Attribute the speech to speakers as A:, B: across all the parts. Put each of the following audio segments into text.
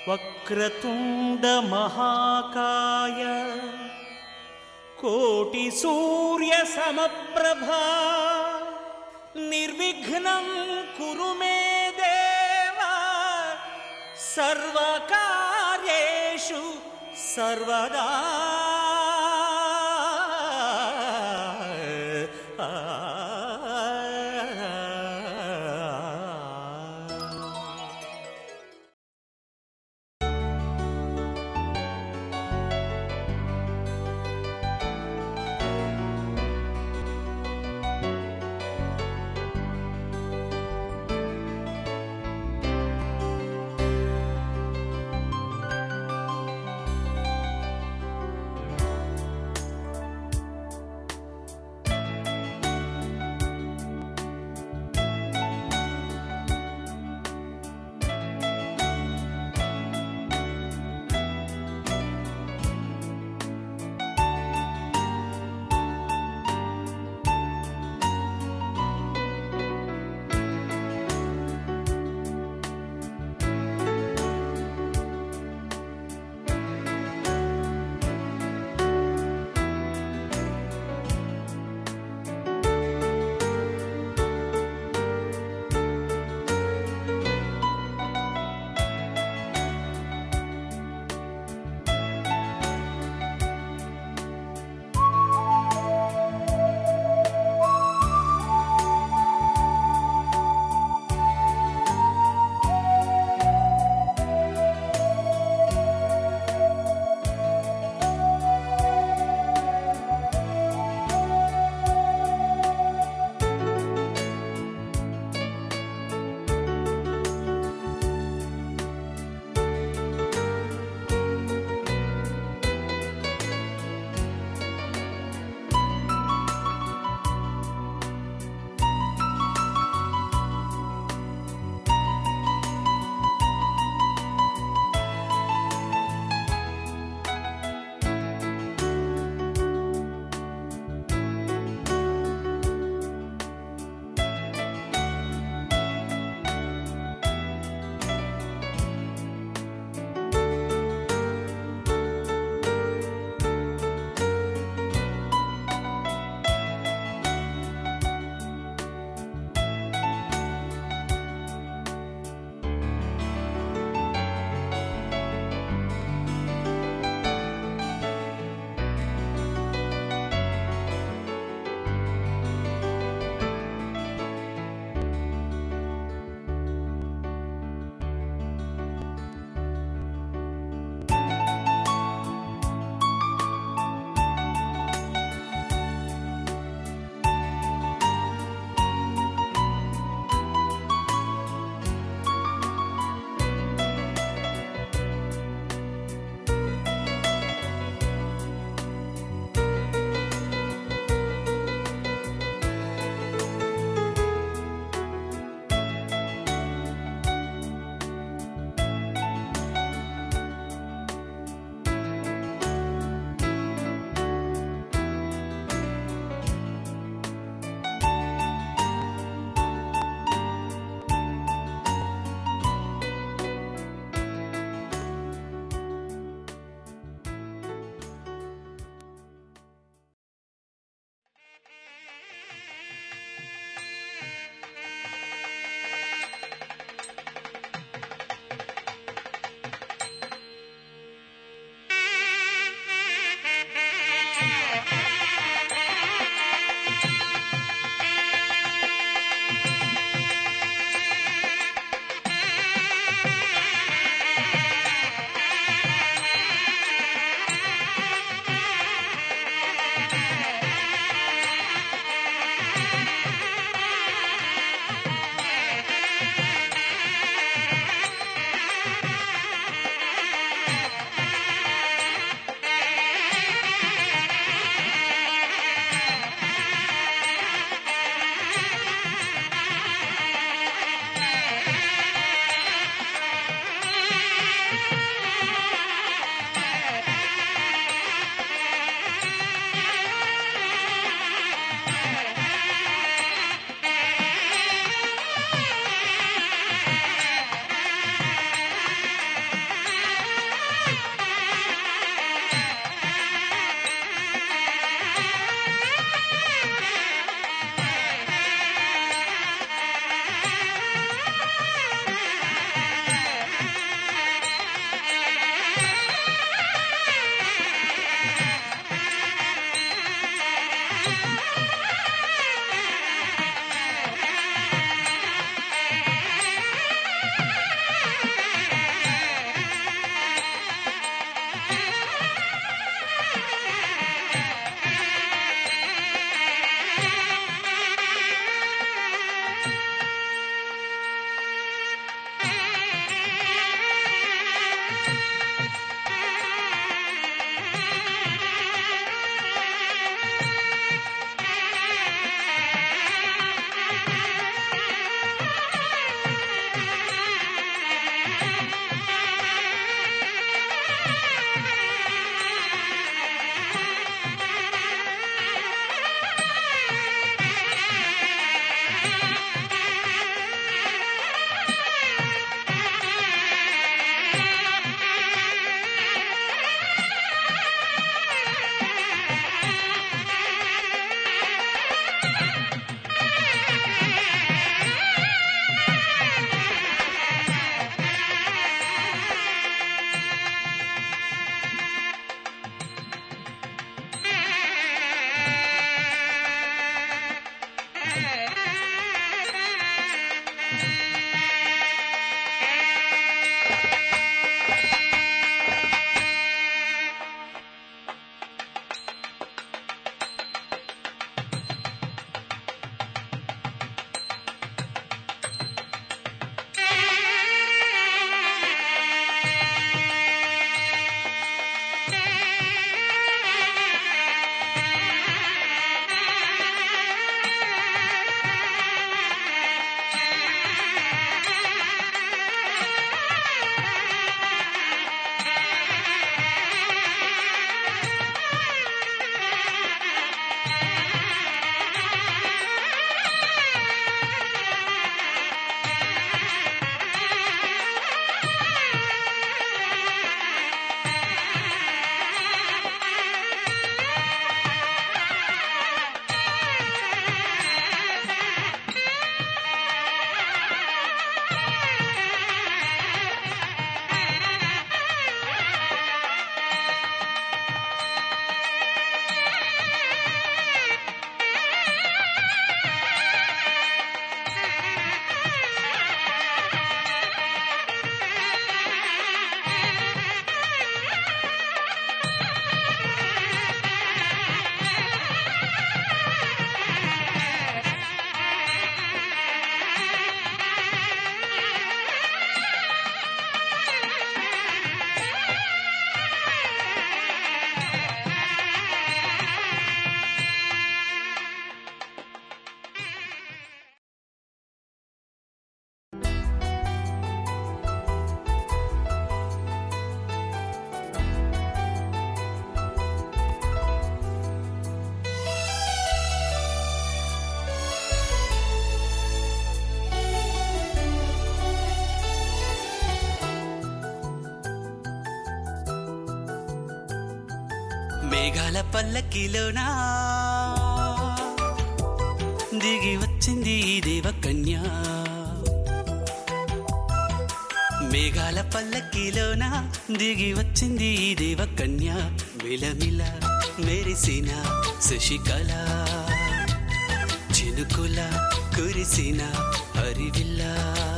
A: వక్రతుండ మహాకాయ కోటి సూర్య సమప్రభా నిర్విఘ్నం కురు మే దేవా సర్వకార్యేషు సర్వదా
B: మేఘాల పల్లకిలోనా దిగి వచ్చింది ఈ దేవకన్య మేఘాల పల్లకిలోన దిగి వచ్చింది ఈ దేవకన్య మిలమిల మెరిసిన శశికళ చినుకుల కురిసిన హరివిల్లా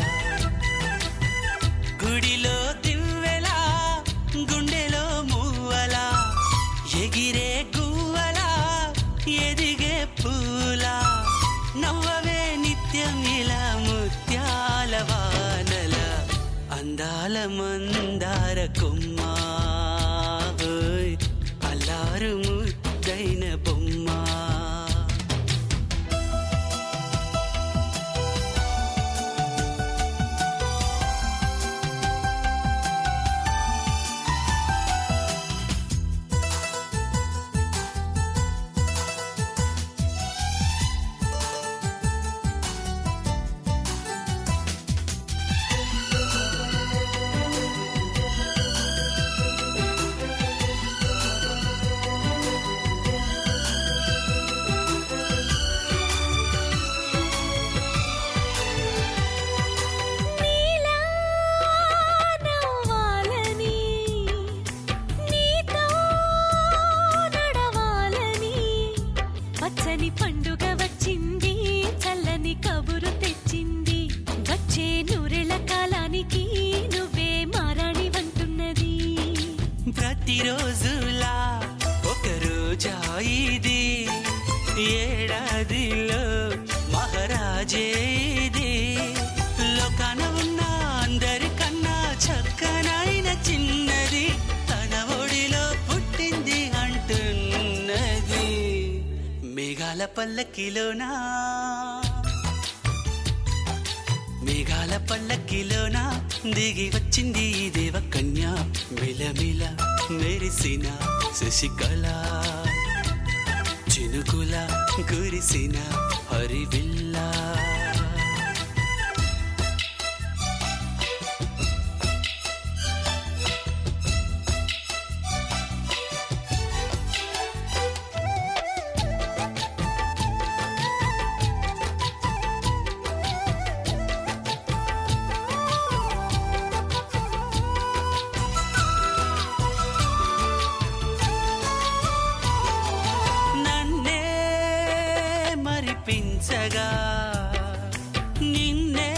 B: గుడిలో దివ్వెలా గుండెలో మూవలా ఎగిరే గువ్వలా ఎదిగే పూలా నవ్వవే నిత్యం ఇలా ముత్యాల వానల అందాల మందార కొమ్మ ఓయ్, అల్లారు ముద్దైన బొమ్మ
C: నీలా నవ్వాలని నీతో నడవాలని పచ్చని పండుగ వచ్చింది చల్లని కబురు తెచ్చింది వచ్చే నూరెల కాలానికి నువ్వే మారాణి వంటున్నది
B: ప్రతిరోజులా ఒక రోజా ఇది ఏడాదిలో మహారాజే ఇది లోకాన ఉన్న అందరికన్నా చక్కనైన చిన్నది తన ఒడిలో పుట్టింది అంటున్నది మేఘాల పల్లకిలోనా మేఘాల పల్లకిలోన దిగి వచ్చింది ఈ దేవకన్య మిలమిల మెరిసిన శశికళ చినుకుల కురిసిన హరివిల్లా నన్నే మరిపించగా నిన్నే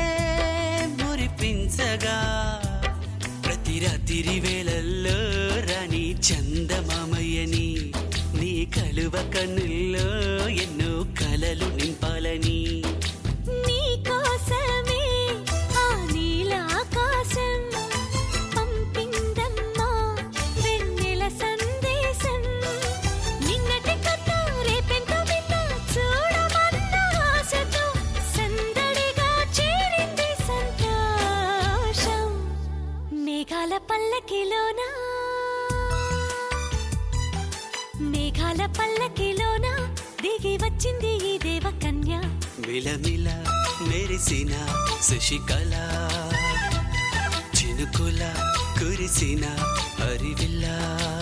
B: మురిపించగా ప్రతి రాత్రి వేళల్లో రాణి చందమామయ్యని నీ కలువ కన్నుల్లో ఎన్నో కలలు నింపాలని
C: నీ కోసమే ఆ నీలాకాశం పంపిందమ్మా వెన్నెల సందేశం నిన్నటి కథ రేపెంతో విన్న చూడమన్న ఆశతో సందడిగా చేరింది సంతోషం మేఘాల పల్లకిలోనా మేఘాల పల్లకిలోన దిగి వచ్చింది ఈ దేవకన్య
B: మిలమిల మెరిసిన శశికళ చినుకుల కురిసిన హరివిల్లా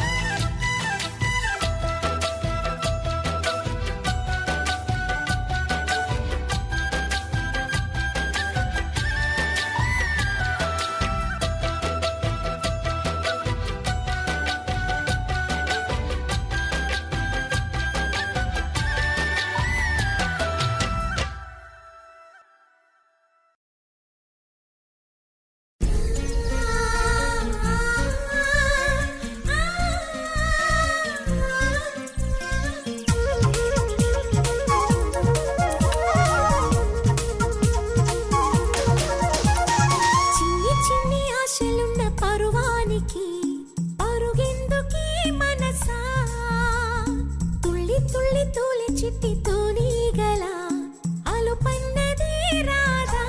C: చిన్ని చిన్ని ఆశలున్న పరువానికి పరుగెందుకీ మనసా తుళ్ళి తుళ్ళి తూలి చిట్టి తూనీగల అలుపన్నది రాదా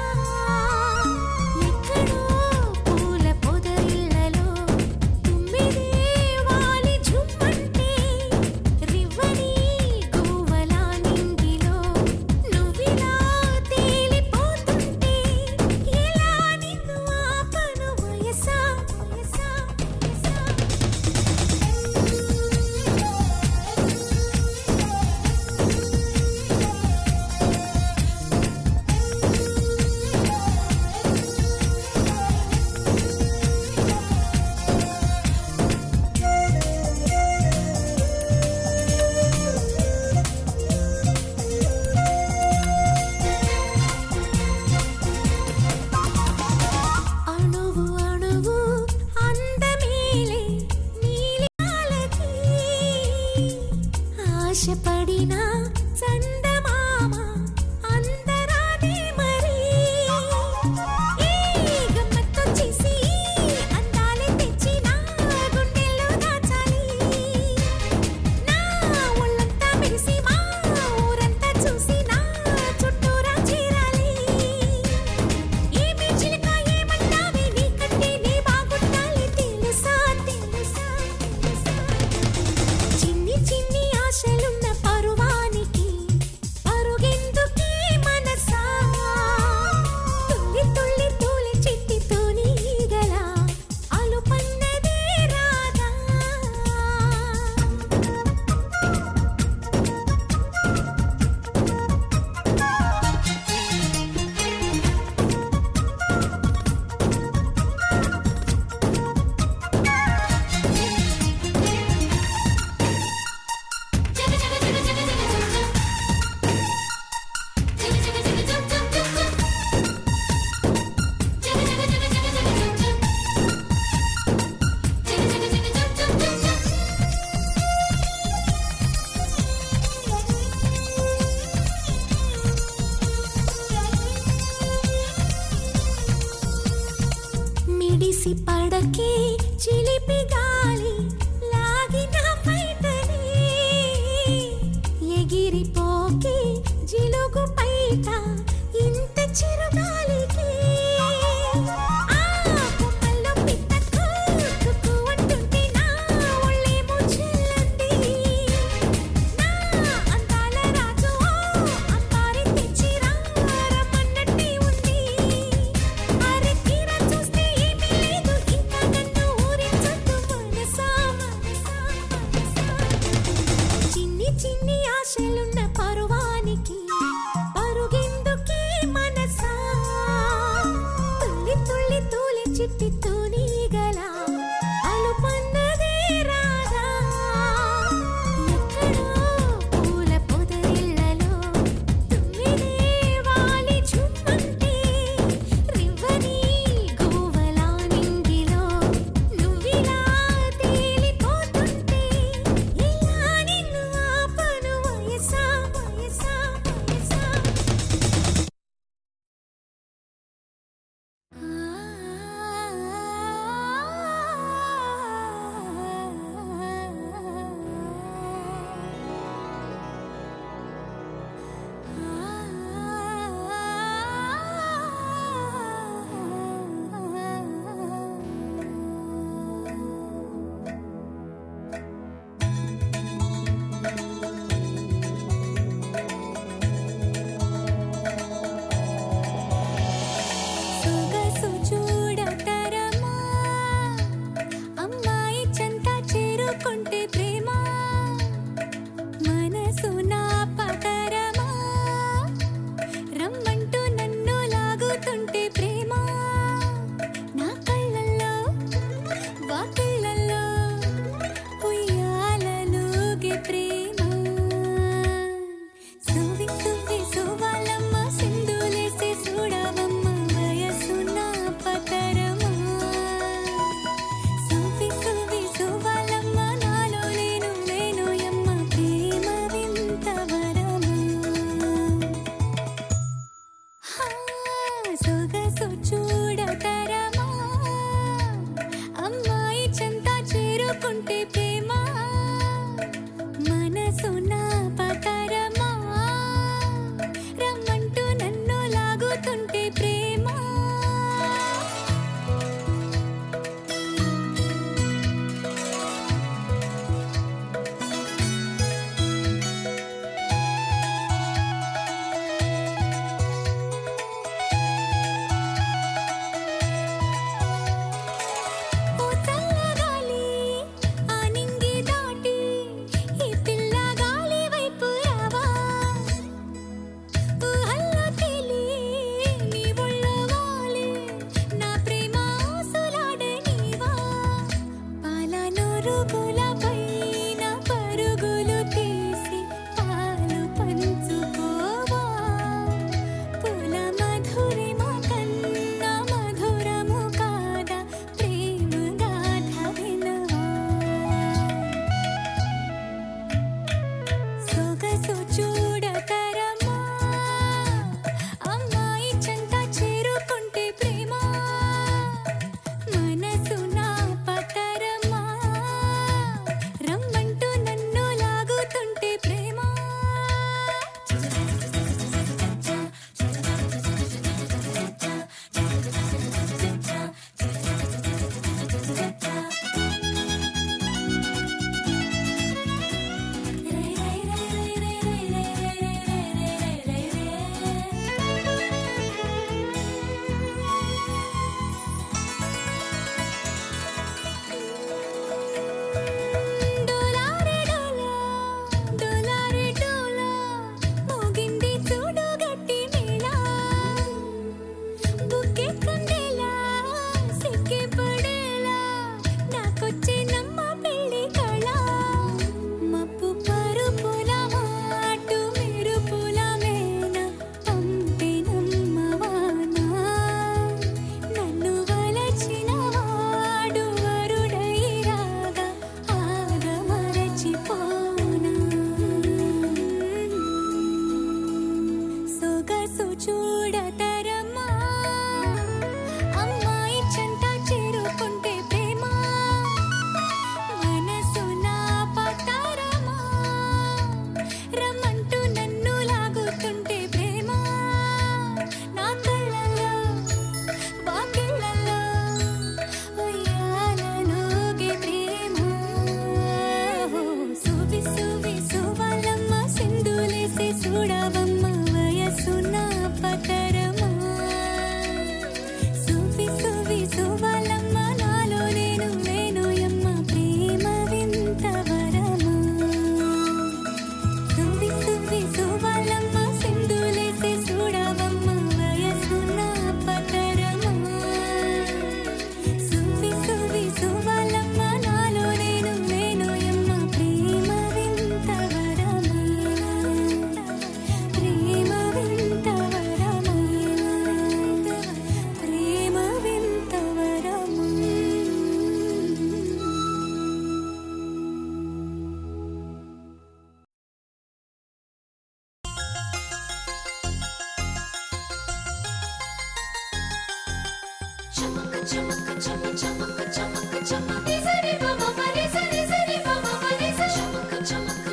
C: ఎక్కడో పూల పొదరిళ్ళలో తుమ్మిదే వాలి జుమ్మంటే రివ్వని గువ్వలా నింగిలో నువ్విలా తేలిపోతుంటే ఎలా నిన్ను ఆపను వయసా వయసా వయసా ఆశపడిన చందమామ అందరాదే మరి ఈ గమ్మత్తొచ్చేసి అందాలే తెచ్చి నా గుండెల్లో దాచాలి నా ఒళ్ళంతా మెరిసి మా ఊరంతా చూసి నా చుట్టూరా చేరాలి ఏమి చిలక ఏమంటావే నీకంటే నీ బాగుండాలి తెలుసా తెలుసా తెలుసా చిన్ని చిన్ని ఆశలున్న పరువాని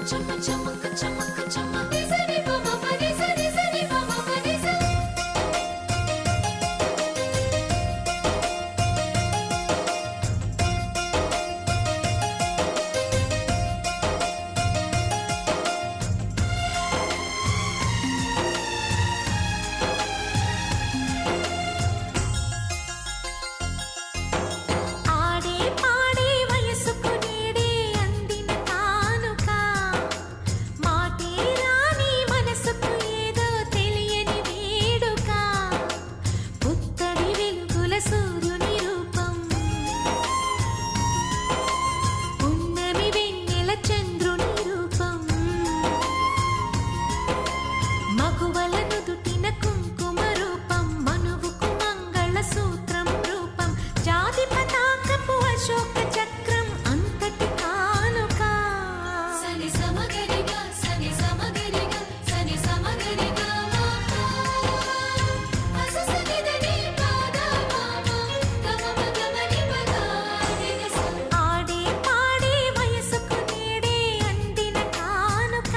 C: ఆడే పాడే వయసుకు నేడే అందిన కానుక మాటే రాని మనసుకు ఏదో తెలియని వేడుక పుత్తడి వెలుగుల సూర్యుని రూపం పున్నమి వెన్నెల చంద్రుని రూపం మగువల నుదుటిన కుంకుమ రూపం మనువుకు మంగళ సూత్రం రూపం జాతి పతాకపు అశోక చక్రం అంతటి కానుక సని సమగరిగా సని సమగరిగా సని సమగరిగా ఆడే పాడే వయసుకు నేడే అందిన కానుక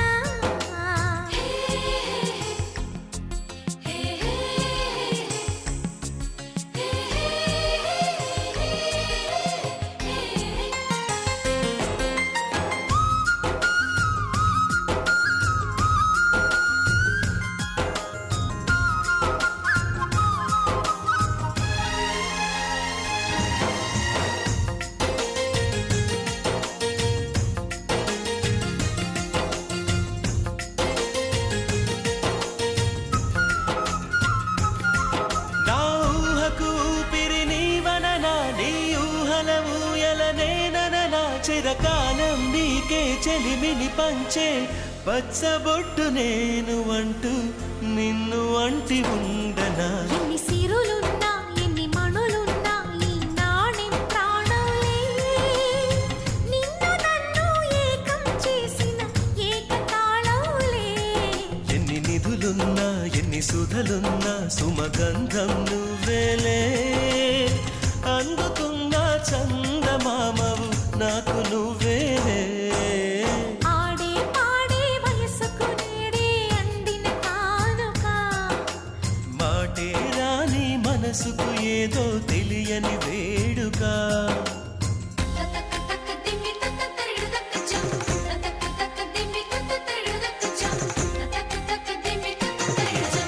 A: నా ఊహకు ఊపిరి నీవననా నీ ఊహల ఊయల నేనననా చిరకాలం నీకే చెలిమిని పంచే పచ్చబొట్టు నేను అంటూ నిన్ను అంటి ఉండనా
C: ఎన్ని సిరులున్నా ఎన్ని మణులున్నా ఈ నాణెం ప్రాణంలే నిన్ను నన్ను ఏకం చేసిన ఏకతాళంలే
A: ఎన్ని నిధులున్నా ఎన్ని సుధలున్నా సుమగంధం నువ్వేలే అందుకున్న చందమామవు నాకు నువ్వేలే
C: ఆడే పాడే వయసుకు నేడే అందిన కానుక
A: మాటే రాని మనసుకు ఏదో తెలియని వేడుక
C: తతక తక దిమ్మి తత తరిడు తక చం తతక తక దిమ్మి తత తరిడు తక చం తతక తక దిమ్మి తత తరిడు చం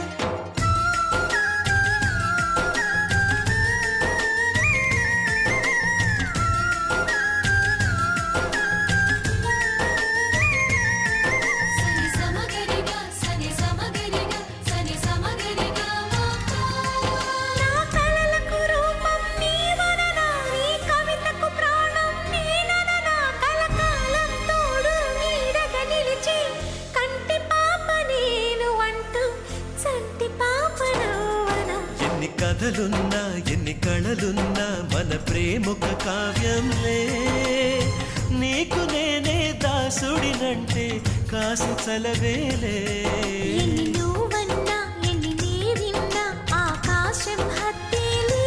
C: సని సమగరిగా సని సమగరిగా సని సమగరిగా నా కలలకు రూపం నీవననా నీ కవితకు ప్రాణం నేనననా కలకాలం తోడు నీడగా నిలిచి కంటి పాప నేను అంటూ చంటి పాప నవ్వనా
A: ఎన్ని కథలున్నా ఎన్ని కళలున్నా మన ప్రేమొక కావ్యంలే నీకు నేనే దాసుడినంటే కాసు చలవేలే
C: ఎన్ని నువ్వన్నా ఎన్ని నీవిన్నా ఆకాశం హత్తేలే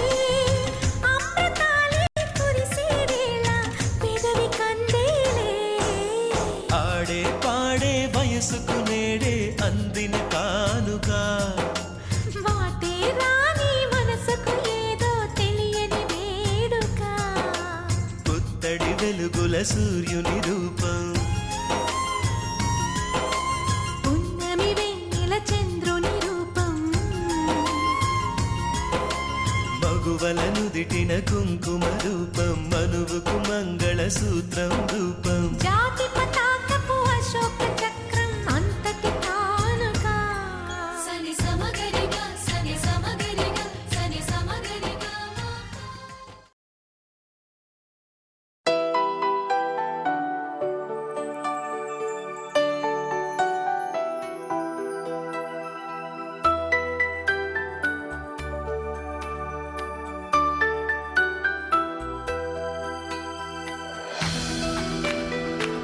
C: అమృతాలే కురిసే వేళ పెదవి కందేలే
A: ఆడే పాడే వయసుకు నేడే అందిన కానుక
C: వాటే రాని మనసుకు ఏదో తెలియని వేడుక
A: పుత్తడి వెలుగుల సూర్యుని రూపం
C: పున్నమి వెన్నెల చంద్రుని రూపం
A: మగువల నుదిటిన కుంకుమ రూపం మనువుకు మంగళ సూత్రం రూపం
C: జాతి పతాకపు అశోక చక్రం అంతటి కానుక సని సమగరిగా సని సమగరిగా సని సమగరిగా
A: ఆ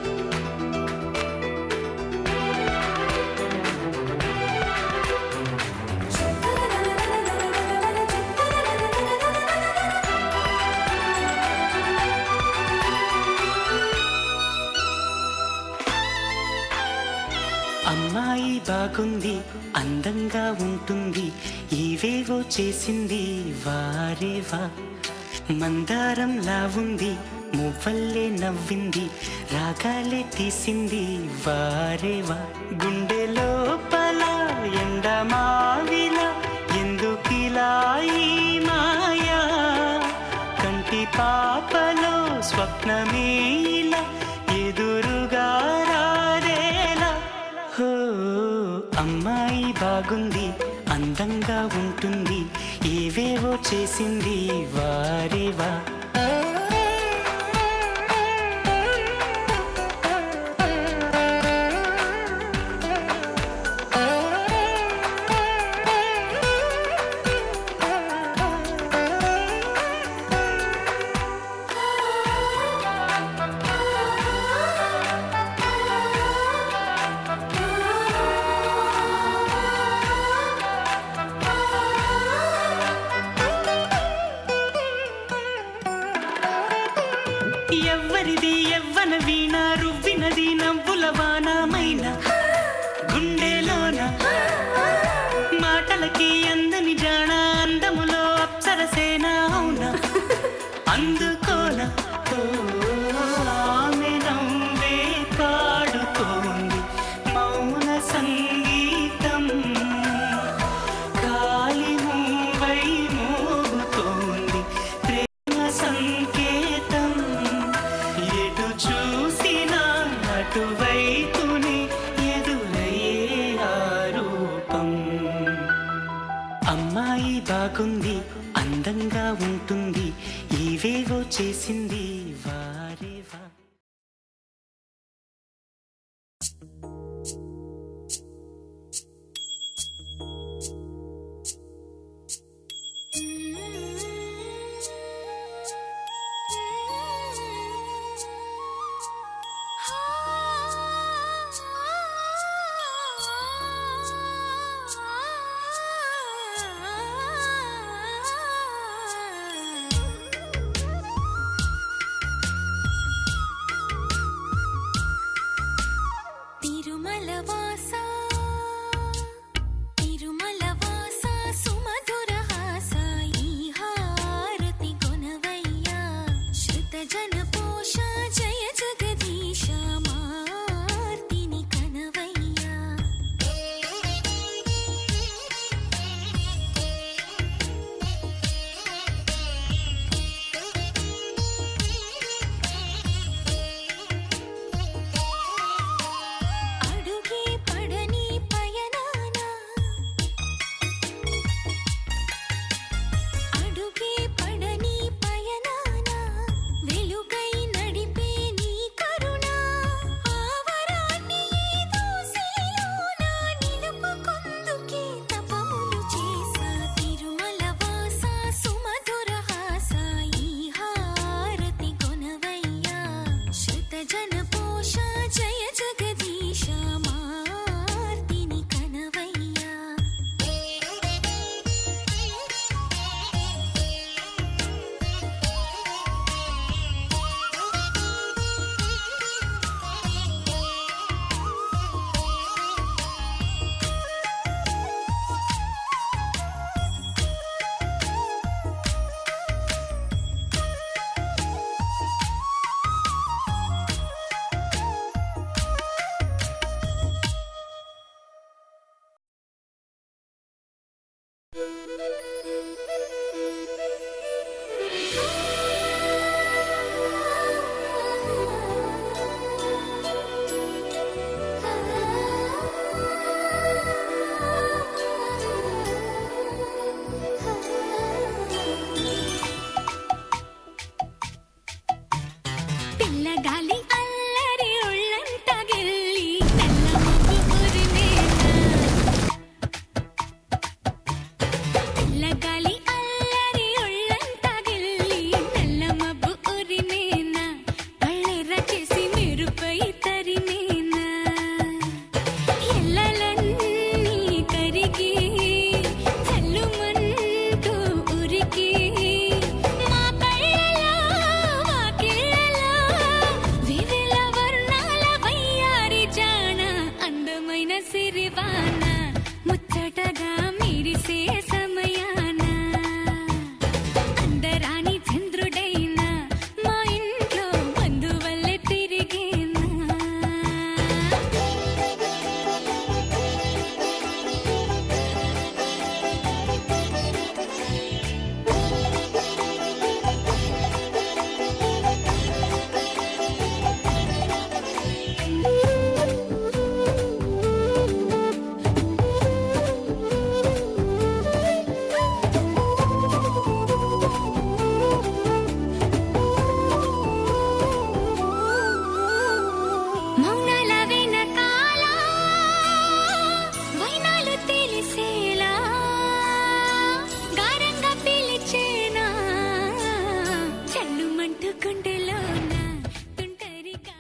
D: అమ్మాయి బాగుంది అందంగా ఉంటుంది ఏవేవో చేసింది వారేవా మందారంలా ఉంది మువ్వల్లే నవ్వింది రాగాలే తీసింది వారేవా గుండె లోపల ఎండమావిలా ఎందుకిలా ఈ మాయా కంటి పాపలో స్వప్నమే ఇలా ఎదురుగా రారేలా హో అమ్మాయి బాగుంది అందంగా ఉంటుంది ఏవేవో చేసింది వారేవా ఎవ్వరిది ఎవ్వన వీణ రువ్వినది నవ్వుల వానమైన గుండెలోన మాటలకి అందని జాణ అందములో అప్సరసేన అవునా అందుకోన ఓ, ఆమె నవ్వే పాడుతోంది మౌన సంగీతం గాలి మూవై మోగుతోంది ప్రేమ సంకేతం ఎటు చూసినా అటువైపునే ఎదురయ్యే ఆ రూపం అమ్మాయి బాగుంది అందంగా ఉంటుంది ఏవేవో చేసింది వారేవా
C: తిరుమల వాస తిరుమల వాస సుమధుర హాస ఈ హారతి కొనవయ్యా శృత జన పోష జయ జగదీశ మార్తిని కనవయ్యా అడుగే మృదువైన సిరివాన ముచ్చటగా మిరిసే సమయాన అందరాని చంద్రుడైనా మా ఇంట్లో బంధువల్లే తిరిగేనా మౌనాల వెనకాల వైనాలు తెలిసేలా గారంగా పిలిచేనా చల్లుమంటూ గుండెలోన తుంటరిగా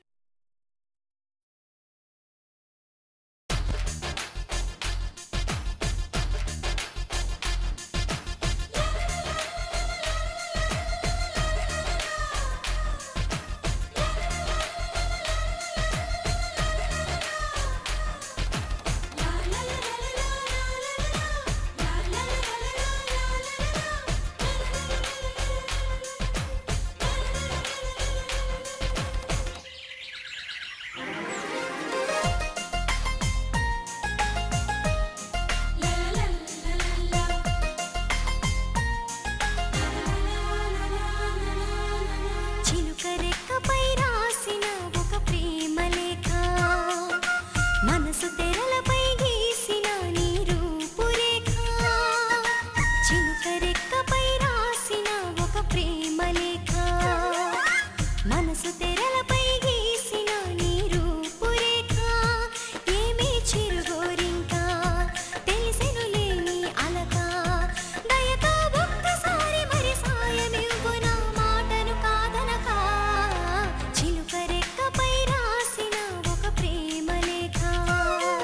C: చిలుక రెక్కపై రాసిన ఒక ప్రేమ లేఖ మనసు తెరలపై గీసిన నీ రూపురేఖ చిలుక రెక్కపై రాసిన ఒక ప్రేమ లేఖ మనసు తెరలపై గీసిన నీ రూపురేఖ ఏమీ చిరుగోరింకా తెలిసెనులే నీ అలక దయతో ఒక్కసారి మరి సాయమివ్వు నా మాటను కాదనక చిలుక రెక్కపై రాసిన ఒక ప్రేమ లేఖ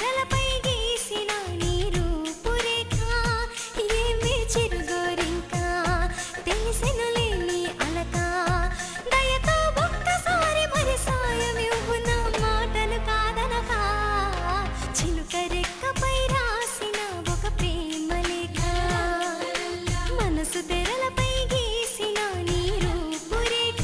C: తెరలపై గీసిన నీ రూపురేఖ ఏమి చిరుగోరింకా తెలిసెనులే నీ అలక దయతో ఒక్కసారి మరి సాయం ఇవ్వు నా మాటను కాదనక చిలుక రెక్కపై రాసిన ఒక ప్రేమ లేఖ మనసు తెరలపై గీసిన నీ రూపురేఖ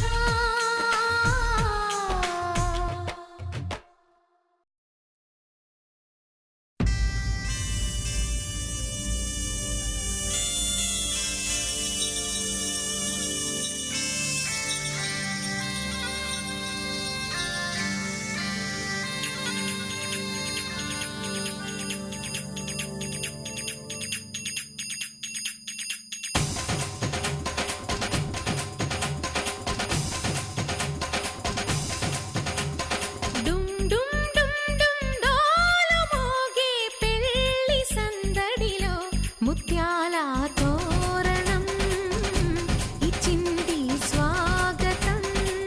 C: డుమ్ డుమ్ డుమ్ డుమ్ డోలు మోగే పెళ్లి సందడిలో ముత్యాల తోరణం ఇచ్చింది స్వాగతం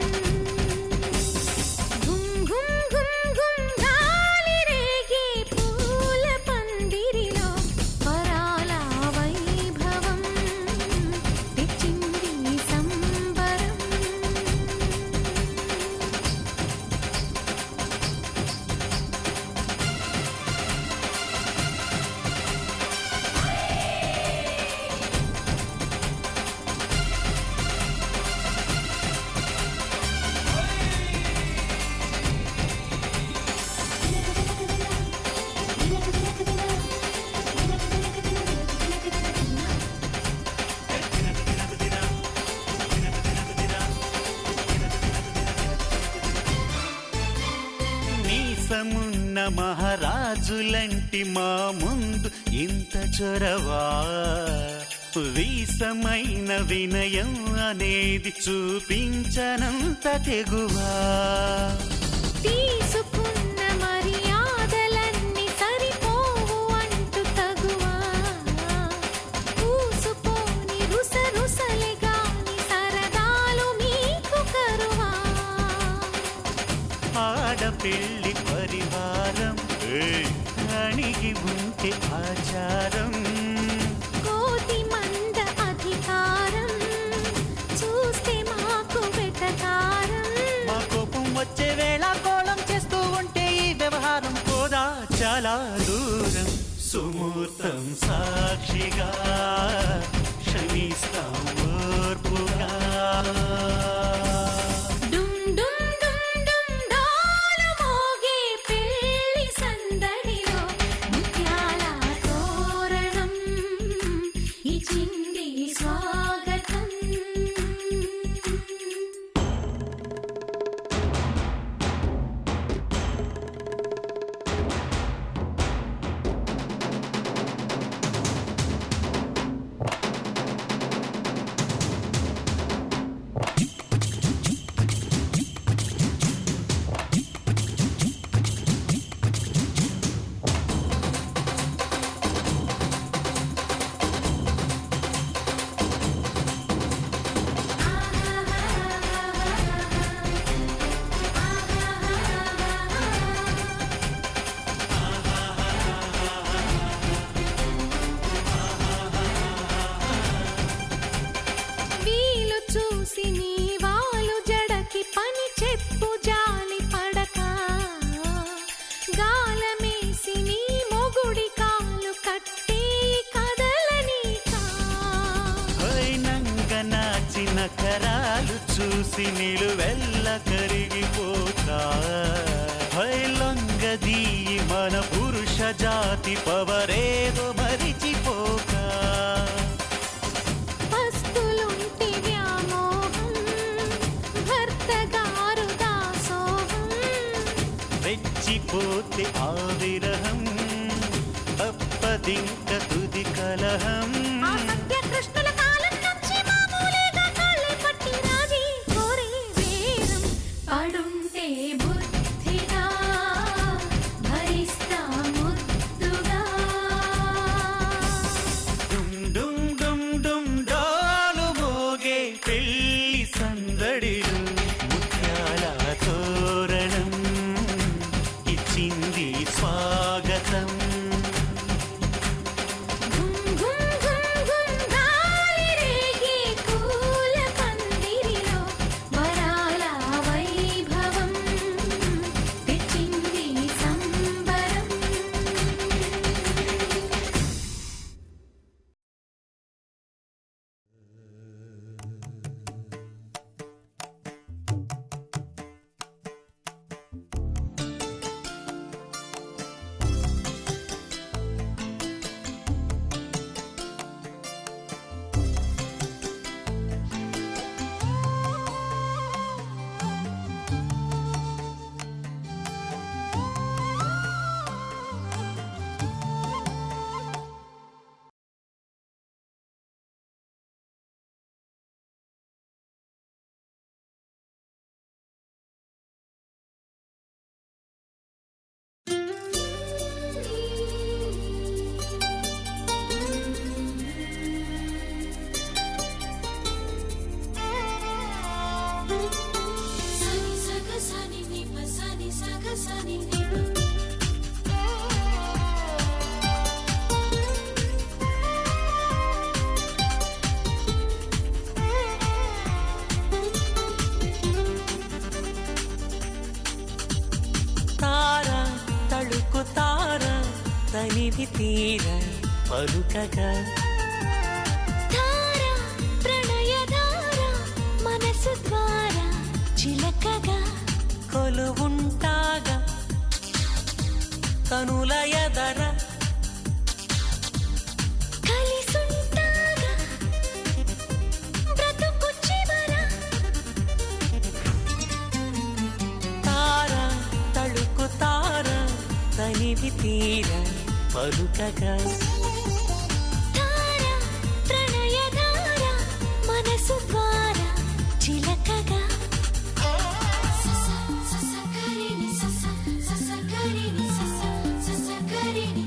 C: గుమ్ గుమ్ గుమ్ గుమ్ గాలి రేగే పూల పందిరిలో వరాల వైభవం తెచ్చింది సంబరం
D: నీసమున్న మహారాజులంటి మా ముందు ఇంత చొరవా వీసమైన వినయం అనేది చూపించనంత తెగువా
C: తీసుకున్న మర్యాదలన్నీ సరిపోవు అంటూ తగువా పూసుపోని రుస రుసలే గాని సరదాలు మీకు కరువా
D: ఆడపిల్లి పరివారం అణిగి ఉంటే ఆచారం
C: కోటి మంద అధికారం చూస్తే మాకు వెటకారం
D: మా కోపం వచ్చే వేళ కోళం చేస్తూ ఉంటే ఈ వ్యవహారం పోదా చాలా దూరం సుమూర్తం సాక్షిగా క్షమిస్తాం ఓర్పుగా
C: డుమ్ డుమ్ డుమ్ డుమ్ డోలు మోగే పెళ్లి సందడిలో ముత్యాల తోరణం ఇచ్చింది స్వాగతం వీలు చూసి నీ వాలు జడకి పని చెప్పు జాలి పడక గాలమేసి నీ మొగుడి కాలు కట్టి కదలనీకా
D: నంగ నాచిన కరాలు చూసి నిలువెల్ల కరిగిపోతా లొంగదీ మన పురుష జాతి పవరేదో మరిచిపోక
C: పస్తులుంటి వ్యామోహం భర్త గారు దాసోహం
D: రెచ్చిపోతే ఆ విరహం తప్పదింక తుది కలహం
C: ఆ సత్య కృష్ణుల కాలం నుంచి మామూలుగా కాళ్ళే పట్టి రాజీ కోరే వేరం పడుంటే బుద్ధిగా భరిస్తా ముద్దుగా
D: డుమ్ డుమ్ డుమ్ డుమ్ డాలు మోగే పెళ్లి సందడిలు ముత్యాల తోరణం ఇచ్చింది స్వాగతం తనివి తీర పలుకగా
C: ధార ప్రణయధార మనసు ద్వారా చిలకగా
D: కొలువుంటాగా కనుల ఎదర
C: కలిసుంటాగా బ్రతుకు చివర
D: తార తళుకు తార తనివి తీర పలుకగా
C: ధార ప్రణయధార మనసు ద్వారా చిలకగా సస సస కరిని సస సస కరిని సస సస కరిని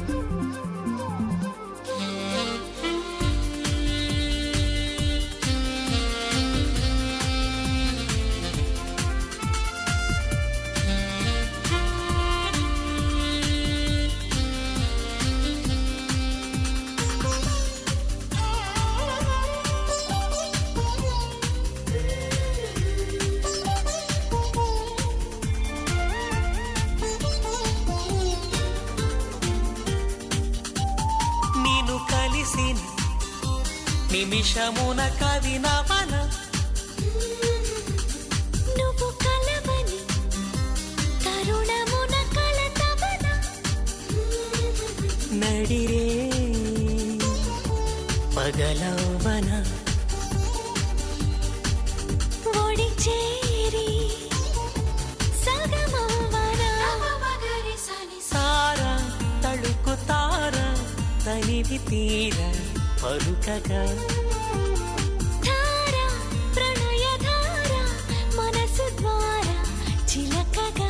D: నేను కలిసిన నిమిషమున కవి నవన
C: నువ్వు కలవని తరుణమున కలతవన
D: నడిరే పగలవన
C: ఒడి చేరి సగమవన
D: సార తళుకు తార తనివి తీర పలుకగా
C: ధార ప్రణయధార మనసు ద్వారా చిలకగా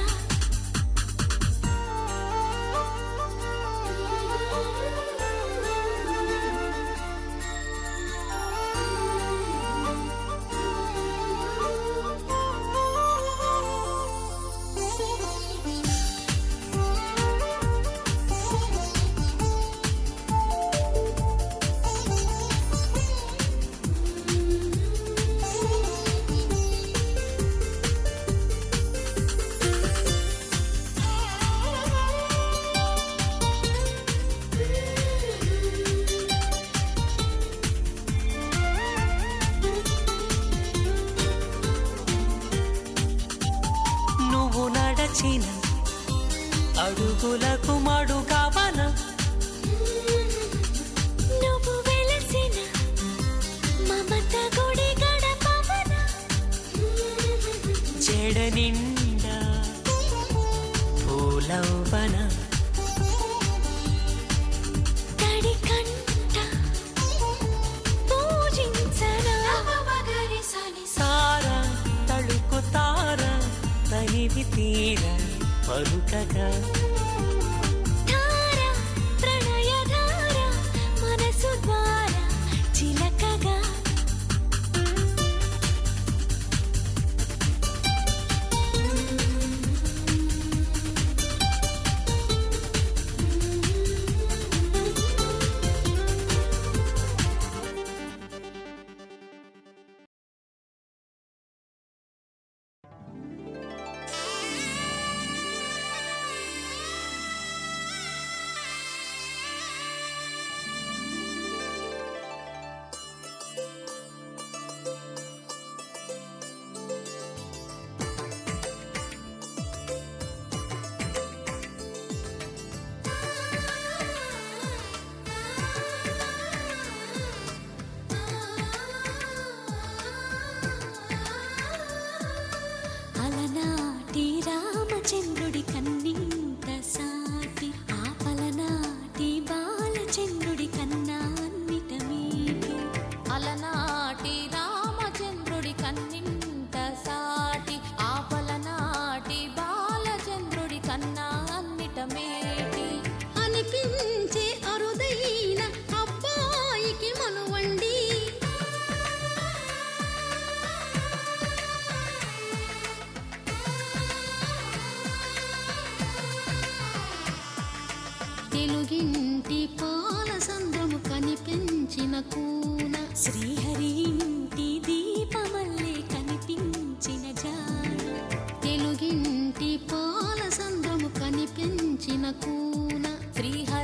D: నువ్వు నడచిన అడుగులకు మడుగవన
C: నువ్వు వెలసిన మమత గుడి గడపవన
D: జడ నిండా పూలవన
C: తడి కంట పూజించనా
D: సార తళుకు తార తనివి తీర పలుకగా
C: ధార ప్రణయధార మనసు ద్వారా చిలకగా అలనాటి రామచంద్రుడి కన్నింత సాటి ఆపలనాటి బాలచంద్రుడి కన్నా అన్నిట మీటి
E: అలనాటి రామచంద్రుడి కన్నింత సాటి ఆపలనాటి బాలచంద్రుడి కన్నా అన్నిట మేటి అనిపించే అరుదైన అబ్బాయికి మనువండి తెలుగింటి పాల సంద్రము కనిపించిన కూన
C: శ్రీహరి ఇంటి దీపమల్లే కనిపించిన జాన
E: తెలుగింటి పాల సంద్రము కనిపించిన కూన శ్రీహరి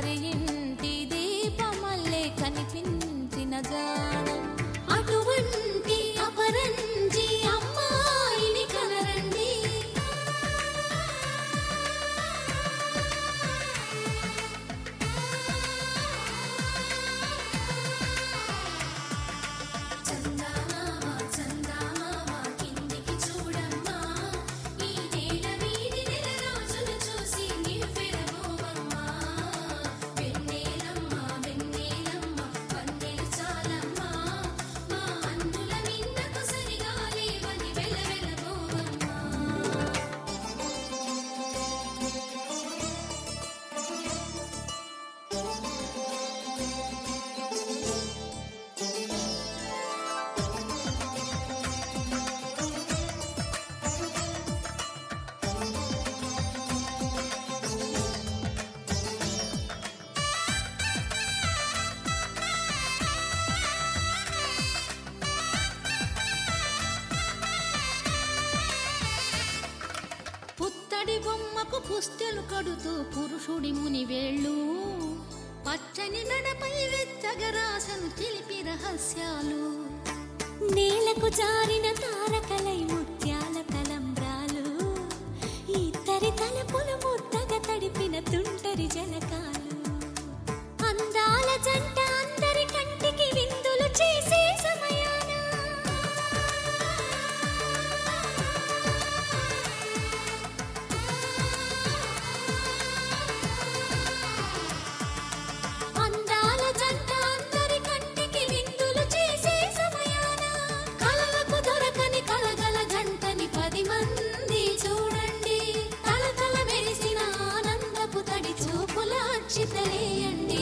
E: పుత్తడి బొమ్మకు పుస్తెలు కడుతూ పురుషుడి ముని వేళ్ళు పచ్చని మెడపై వెచ్చగరాసను చిలిపి రహస్యాలు
C: నేలకు జారిన తారకలై ముత్యాల తలంబ్రాలు ఇద్దరి తలపులు ముద్దగా తడిపిన తుంటరి జలకాలు అందాల జంట అందరి కంటికి విందులు చేసే సమయాన అందాల జంట అందరి కంటికి విందులు చేసే సమయాన కలలకు దొరకని కలగల జంటని పది మంది చూడండి తల తల మెరిసిన ఆనందపు తడి చూపుల అచ్చితలేయండి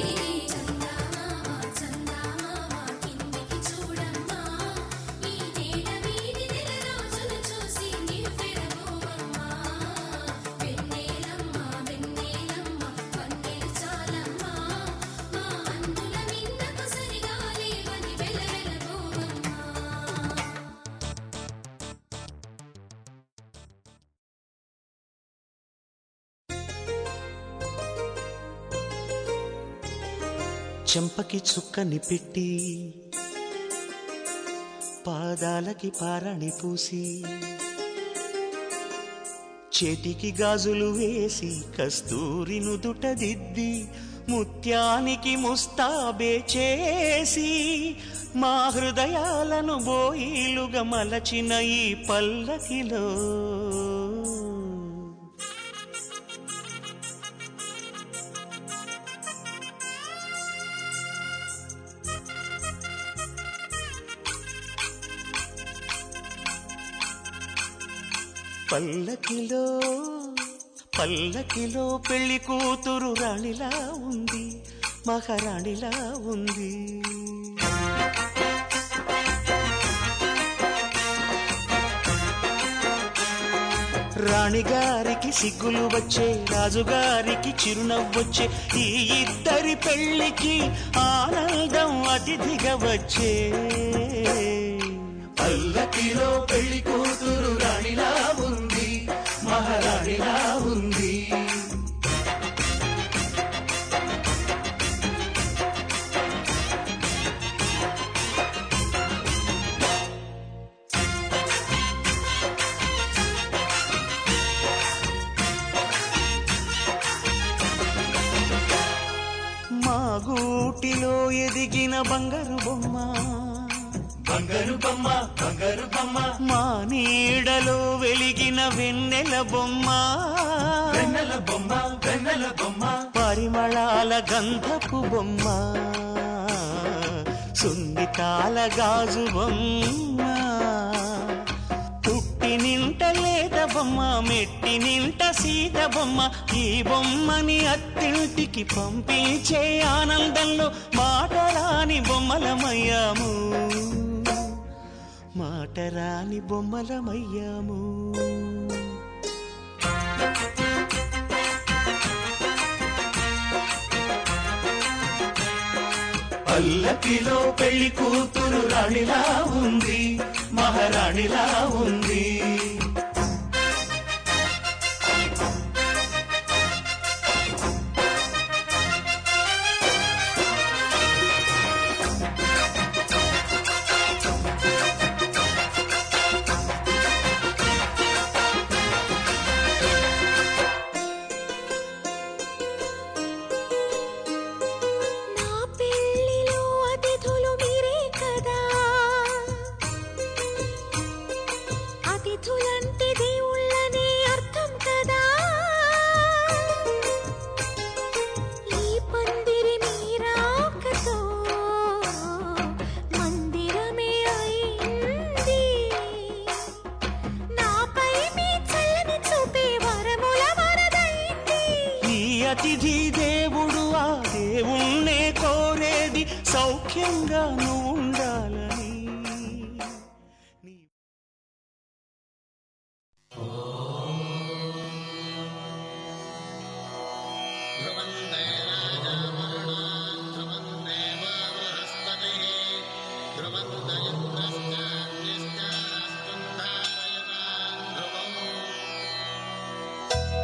C: ఈ నేల వీడి నెల రోజులు చూసి నివ్వెరబోవమ్మా వెన్నెలమ్మ వెన్నెలమ్మ వన్నెలు చాలమ్మా మా అందుల మిన్నకు సరిగా లేవని వెలవెలబోవమ్మా
D: చెంపకి చుక్కని పెట్టి పాదాలకి పారాణి పూసి చేతికి గాజులు వేసి కస్తూరి నుదుట దిద్ది ముత్యానికి ముస్తాబే చేసి మా హృదయాలను బోయిలుగా మలచిన ఈ పల్లకిలో పల్లకిలో పల్లకిలో పెళ్లి కూతురు రాణిలా ఉంది మహారాణిలా ఉంది రాణిగారికి సిగ్గులు వచ్చే రాజుగారికి చిరునవ్వొచ్చే ఈ ఇద్దరి పెళ్లికి ఆనందం అతిథిగా వచ్చే పల్లకిలో పెళ్లి కూతురు రాణిలా ఉంది మహారాణిలా ఉంది మా గూటిలో ఎదిగిన బంగారు బొమ్మ బంగారు బొమ్మ బంగారు బొమ్మ మా నీడలో వెలిగిన వెన్నెల బొమ్మ వెన్నెల బొమ్మ వెన్నెల బొమ్మ పరిమళాల గంధపు బొమ్మ సున్నితాల గాజు బొమ్మ పుట్టి నింట లేద బొమ్మ మెట్టి నింట సీత బొమ్మ ఈ బొమ్మని అత్తింటికి పంపించే ఆనందంలో మాటరాని బొమ్మలమయ్యాము మాటరాని బొమ్మలమయ్యాము పల్లకిలో పెళ్లి కూతురు రాణిలా ఉంది మహారాణిలా ఉంది
C: నా పెళ్లిలో అతిథులు మీరే కదా అతిథులంటే దేవుళ్ళనే అర్థం కదా ఈ పందిరి మీరాకతో మందిరమే అయింది నాపై మీ చల్లని చూపే వరముల వరదైంది
D: ఈ అతిథి దేవుడు ఆ దేవుణ్ణే కోరేది సౌఖ్యంగా నువ్వు ఉండాలని నీ
F: ధ్రువం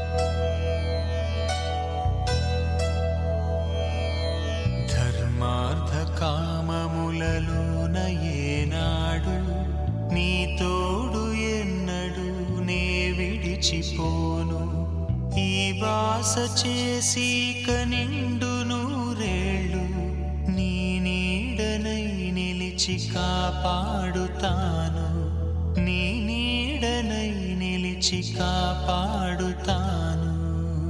D: నిలిచిపోను ఈ వాస చేసి కనిండు నూరేళ్ళు నీ నీడనై నిలిచి కాపాడుతాను నీ నీడనై నిలిచి కాపాడుతాను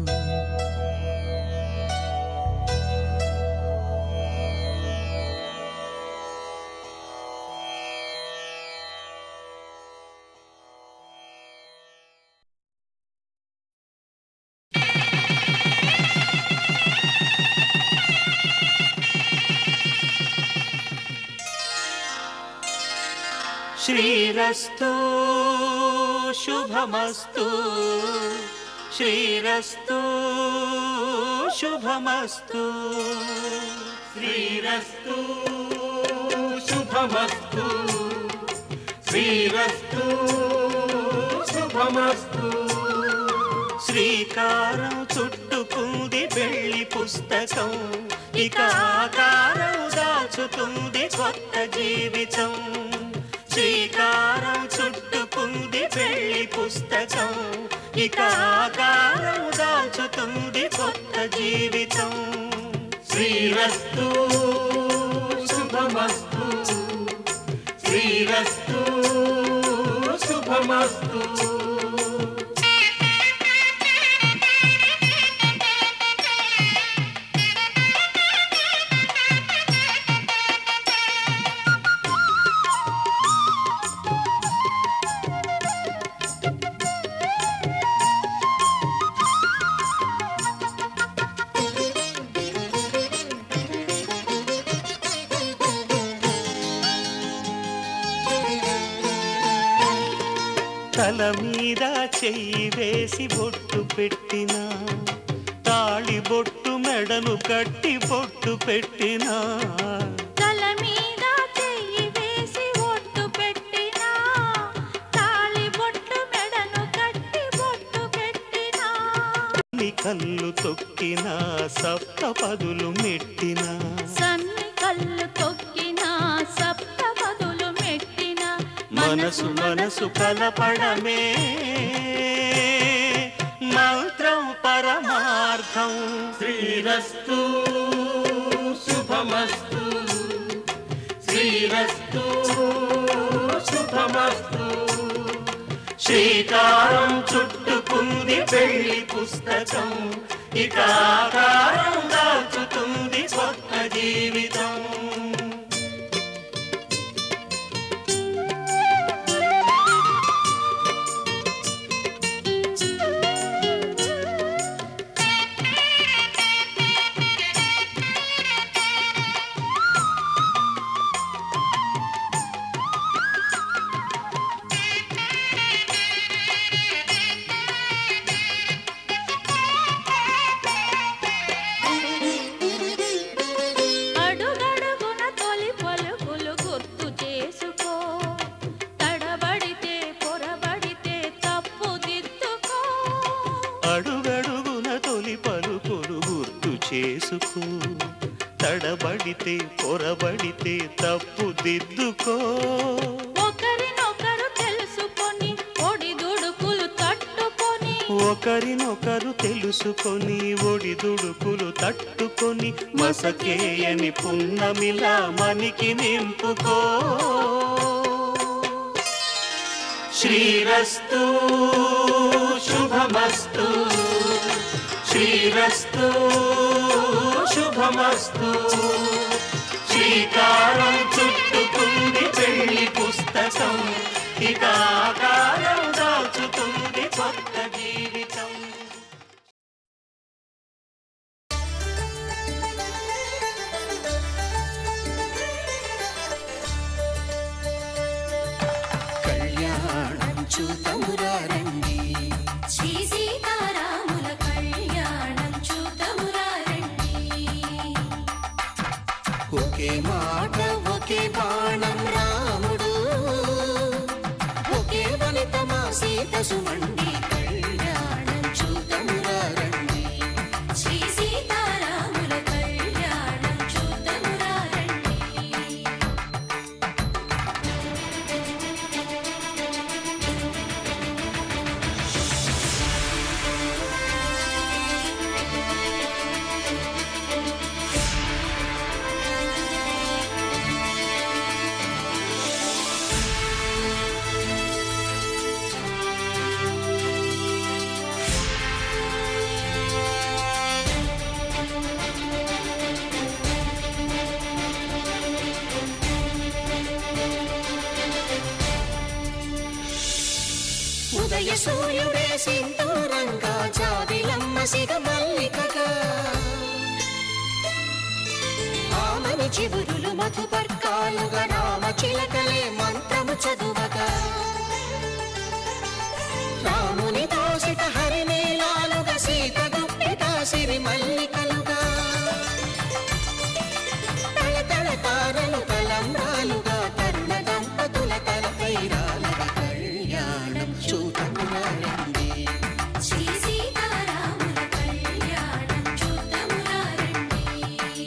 D: శ్రీరస్తు శుభమస్తు శ్రీరస్తు శుభమస్తు శ్రీరస్తు శుభమస్తు శ్రీరస్తు శుభమస్తు శ్రీకారం చుట్టుకుంది వెళ్ళి పుస్తకం ఇక ఆకారం దాచుతుంది కొత్త జీవితం శ్రీకారం చుట్టుకుంది వెళ్ళి పుస్తకం ఇక ఆకారం దాచుతుంది కొత్త జీవితం శ్రీరస్తు శుభమస్తు శ్రీరస్తు శుభమస్తు తల మీద చెయ్యి వేసి బొట్టు పెట్టిన తాళి బొట్టు మెడను కట్టి బొట్టు పెట్టినా
E: తల మీద చెయ్యి వేసి ఒట్టు పెట్టినా తాళి బొట్టు మెడను కట్టి బొట్టు పెట్టినా
D: నీ కళ్ళు తొక్కిన సప్త పదులు మెట్టిన
E: సన్ని కళ్ళు తొక్కిన సప్త పదులు మెట్టిన
D: మనసు మనసు కలపడమే మంత్రం పరమార్థం శ్రీరస్తు శుభమస్తు శ్రీరస్తు శుభమస్తు శ్రీకారం చుట్టుకుంది పెళ్లి పుస్తకం ఇక ఆకారం దాచుతుంది కొత్త జీవితం
E: అడుగడుగున తొలి పలుకులు గుర్తు చేసుకో తడబడితే పొరబడితే తప్పు దిద్దుకో
D: అడుగడుగున తొలి పలుకులు గుర్తు చేసుకో తడబడితే పొరబడితే తప్పు దిద్దుకో
E: ఒకరినొకరు తెలుసుకొని ఒడిదుడుకులు తట్టుకొని
D: ఒకరినొకరు తెలుసుకొని ఒడిదుడుకులు తట్టుకొని మసకేయని పున్నమిలా మనికి నింపుకో శ్రీరస్తు శుభమస్తు శ్రీరస్తు శుభమస్తు శ్రీకారం చుట్టుకుంది పెళ్లి పుస్తకం ఇక ఆకారం దాచుతుంది కొత్త జీవితం
B: కళ్యాణం చూతమురారండి
C: శ్రీ సీతారాముల కళ్యాణం చూతమురారండి
B: ఒకే మాట ఒకే బాణం రాముడు ఒకే వనిత మా సీత సుమండి కళ్యాణం చూతమురారండి
C: శ్రీ సీతారాముల కళ్యాణం చూతమురారండి
B: ఉదయ సూర్యుడే సింధూరంగా జాబిలమ్మ సిగ మల్లికగా ఆమని చివురులు మధుపర్కాలుగా రామ చిలకలే మంత్రము చదువగా రాముని దోసిట హరినీలాలుగా సీత గుప్పిట సిరి మల్లికలుగా తల తల తారలు తలంబ్రాలుగా తరుణ దంపతుల తలపై రాలగా కళ్యాణం చూడమురండి
C: శ్రీ సీతారాముల కళ్యాణం చూద్దామురా రండి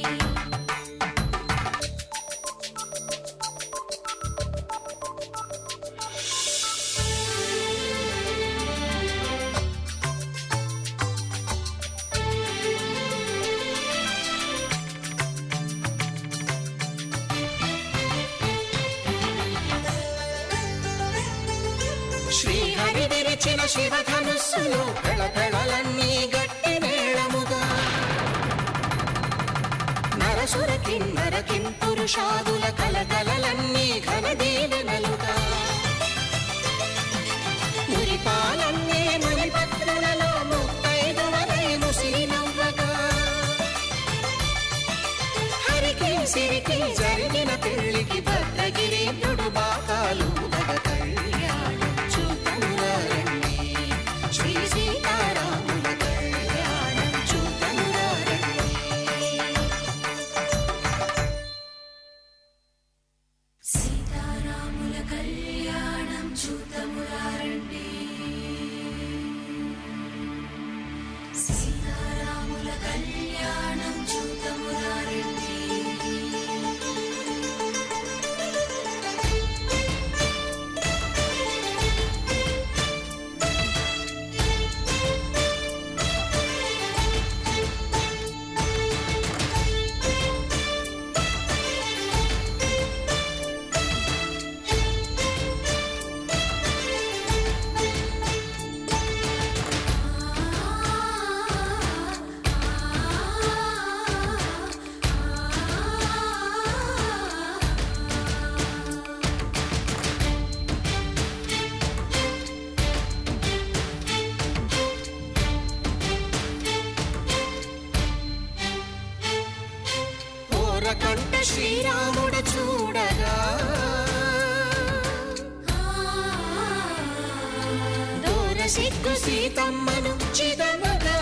B: శ్రీహరి విరిచిన శివధనుస్సులు పెళపెళలన్నీ గట్టి మేళముగా నరసుర కిన్నర కిం పురుషాదుల కలకలలన్నీ ఘన దీవెనలుగా మురిపాలన్నీ మణిపత్రులలో ముత్తైదువరై ముసిరి నవ్వగా హరికి సిరికి జరిగిన పెళ్లికి భద్రగిరీంద్రుడు బాకాలు ఉదగ కళ్యాణం చూతమురండి శ్రీ సీతారాముల కళ్యాణం చూతమురండి
C: సీతారాముల కళ్యాణం చూద్దామురా రండి సీతారాముల కళ్యాణం చూద్దామురా రండి
B: ఓరకంట శ్రీరాముడు చూడగా దూర సిగ్గు సీతమ్మను చిదమగా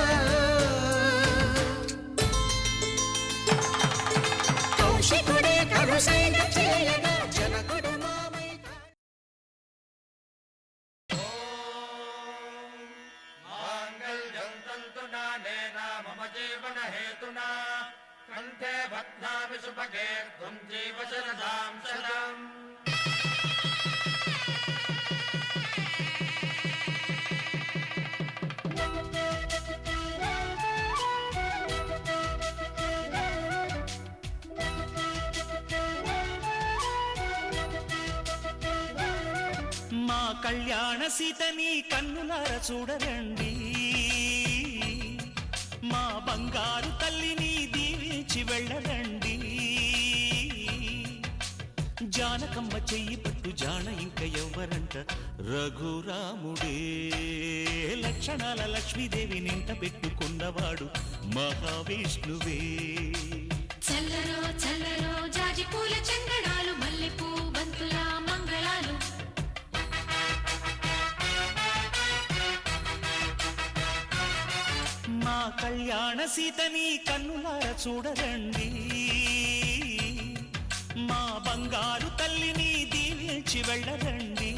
B: కౌశికుడే కరుసైన చేయగా జనకుడు మామై
F: माङ्गल्यं तन्तुनानेन मम जीवनहेतुना कण्ठे बध्नामि सुभगे त्वं जीव शरदां शतम्
D: మా కళ్యాణ సీతని కన్నులార చూడరండి మా బంగారు తల్లిని దీవించి వెళ్ళరండి జానకమ్మ చెయ్యి పట్టు జాన ఇంక ఎవ్వరంట రఘురాముడే లక్షణాల లక్ష్మీదేవి నింట పెట్టుకున్నవాడు మహావిష్ణువే
C: చల్లరో చల్లరో జాజి పూల చందనాలు మల్లెపూ బంతుల మంగళాలు
D: మా కళ్యాణ సీతని కన్నులార చూడరండి మా బంగారు తల్లిని దీవించి వెళ్ళరండి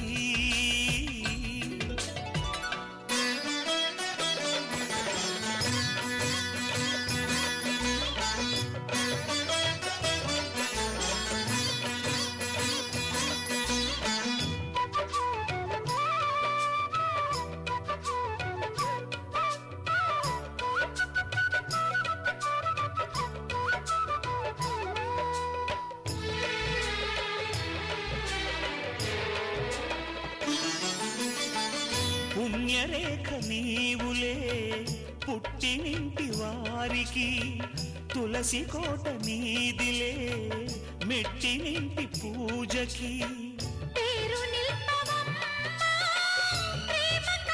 D: పుణ్యరేఖ నీవులే పుట్టినింటి వారికి తులసి కోట నీదిలే మెట్టినింటి పూజకి
C: పేరు నిల్పవమ్మ ప్రేమ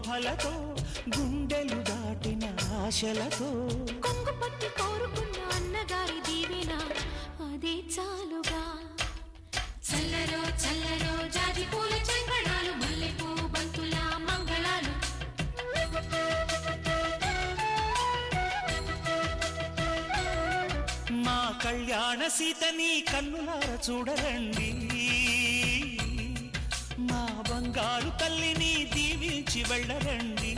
D: ఊహలతో గుండెలు దాటిన ఆశలతో
C: కొంగు పట్టి కోరుకున్న అన్నగారి దీవెన అదే చాలుగా చల్లరో చల్లరో జాజి పూల చంగడాలు మల్లెపూ బంతుల మంగళాలు
D: మా కళ్యాణ సీతని కన్నులార చూడరండి మా బంగారు తల్లిని దీవించి వెళ్ళరండి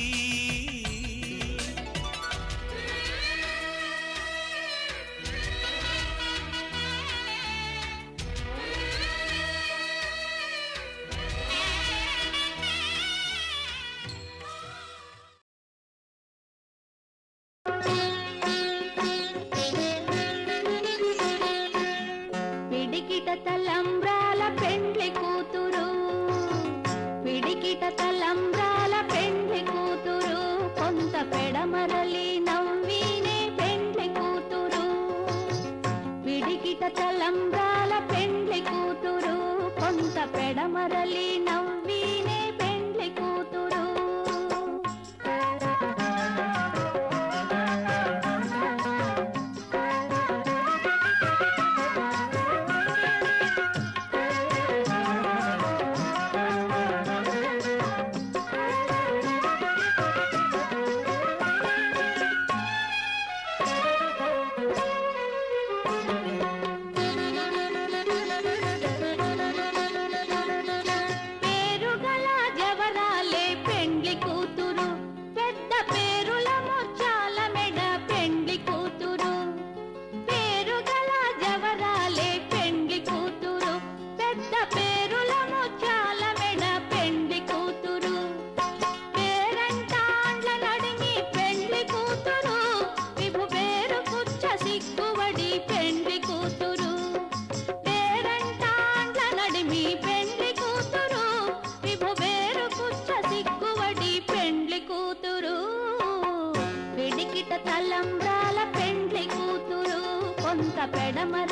E: పిడికిట తలంబ్రాల పెండ్లి కూతురు పిడికిట తలంబ్రాల పెండ్లి కూతురు కొంత పెడమరలి నవ్వినే పెండ్లి కూతురు పిడికిట తలంబ్రాల పెండ్లి కూతురు కొంత పెడమరలి నవ్వినే పెండ్లి కూతురు పేరుగల జవరాలే పెండ్లి కూతురు పెద్ద పేరుల ముచ్చాల మెడ పెండ్లి కూతురు పేరుగల జవరాలే పెండ్లి కూతురు పెద్ద పేరుల ముచ్చాల మెడ పెండ్లి కూతురు పేరంటాండ్ల నడిమి పెండ్లి కూతురు విభు పేరు కుచ్చ సిగ్గువడి పెండ్లి కూతురు పేరంటాండ్ల నడిమి పెండ్లి కూతురు విభు పేరు కుచ్చ సిగ్గువడి పెండ్లి కూతురు పిడికిట తలంబ్రాల పెండ్లి కూతురు కొంత పెడమర